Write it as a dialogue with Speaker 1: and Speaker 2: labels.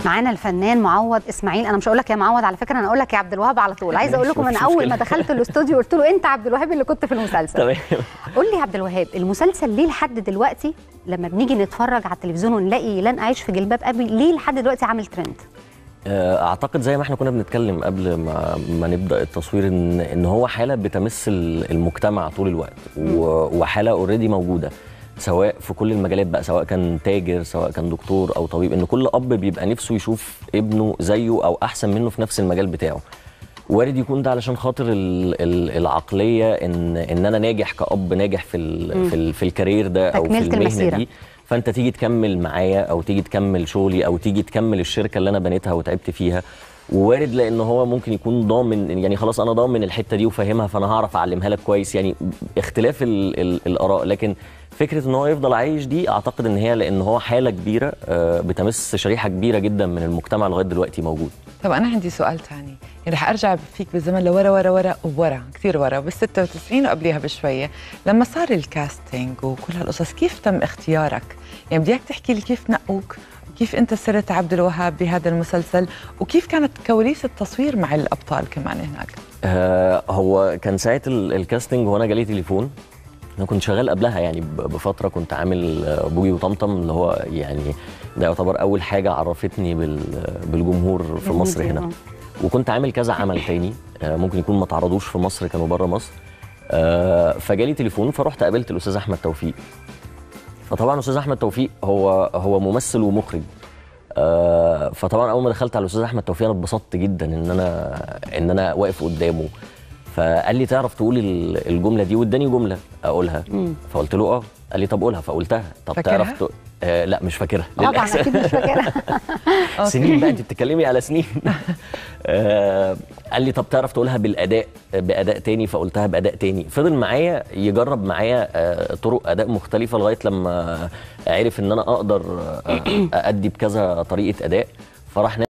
Speaker 1: معانا الفنان معوض اسماعيل انا مش هقول لك يا معوض على فكره انا اقول لك يا عبد الوهاب على طول عايزه اقول لكم من
Speaker 2: مفيش
Speaker 1: اول
Speaker 2: مشكلة.
Speaker 1: ما دخلت الاستوديو قلت له انت عبد الوهاب اللي كنت في المسلسل
Speaker 2: تمام
Speaker 1: قول لي يا عبد الوهاب المسلسل ليه لحد دلوقتي لما بنيجي نتفرج على التلفزيون ونلاقي لن اعيش في جلباب ابي ليه لحد دلوقتي عامل ترند
Speaker 2: آه، اعتقد زي ما احنا كنا بنتكلم قبل ما, ما نبدا التصوير ان ان هو حاله بتمس ال- المجتمع طول الوقت و- وحاله اوريدي موجوده سواء في كل المجالات بقى سواء كان تاجر سواء كان دكتور او طبيب ان كل اب بيبقى نفسه يشوف ابنه زيه او احسن منه في نفس المجال بتاعه وارد يكون ده علشان خاطر ال- ال- العقليه ان ان انا ناجح كاب ناجح في ال في, ال في الكارير ده او في
Speaker 1: تكملة
Speaker 2: المهنه
Speaker 1: المسيرة.
Speaker 2: دي فانت تيجي تكمل معايا او تيجي تكمل شغلي او تيجي تكمل الشركه اللي انا بنيتها وتعبت فيها ووارد لان هو ممكن يكون ضامن يعني خلاص انا ضامن الحته دي وفاهمها فانا هعرف اعلمها لك كويس يعني اختلاف ال ال الاراء لكن فكره ان هو يفضل عايش دي اعتقد ان هي لان هو حاله كبيره آه، بتمس شريحه كبيره جدا من المجتمع لغايه دلوقتي موجود
Speaker 3: طب انا عندي سؤال ثاني يعني رح ارجع فيك بالزمن لورا ورا ورا وورا كثير ورا بال 96 وقبليها بشويه لما صار الكاستنج وكل هالقصص كيف تم اختيارك؟ يعني بدي اياك تحكي لي كيف نقوك كيف انت صرت عبد الوهاب بهذا المسلسل وكيف كانت كواليس التصوير مع الابطال كمان هناك
Speaker 2: آه، هو كان ساعه ال- الكاستنج وانا جالي تليفون انا كنت شغال قبلها يعني ب- بفتره كنت عامل آه، بوجي وطمطم اللي هو يعني ده يعتبر اول حاجه عرفتني بال- بالجمهور في مصر
Speaker 1: بالفيديو،
Speaker 2: هنا
Speaker 1: آه.
Speaker 2: وكنت عامل كذا عمل تاني آه، ممكن يكون ما تعرضوش في مصر كانوا بره مصر آه، فجالي تليفون فرحت قابلت الاستاذ احمد توفيق فطبعا الاستاذ احمد توفيق هو هو ممثل ومخرج آه، فطبعا اول ما دخلت على الاستاذ احمد توفيق انا اتبسطت جدا ان انا ان انا واقف قدامه فقال لي تعرف تقول ال- الجمله دي واداني جمله اقولها فقلت له اه قال لي طب قولها فقلتها طب
Speaker 3: فاكرها؟
Speaker 2: تعرف تق... آه لا مش فاكرها
Speaker 1: طبعا
Speaker 2: للأسف.
Speaker 1: اكيد مش فاكرها
Speaker 2: سنين بقى انت بتتكلمي على سنين آه قال لي طب تعرف تقولها بالاداء باداء تاني فقلتها باداء تاني فضل معايا يجرب معايا آه طرق اداء مختلفه لغايه لما عرف ان انا اقدر آه ادي بكذا طريقه اداء فراح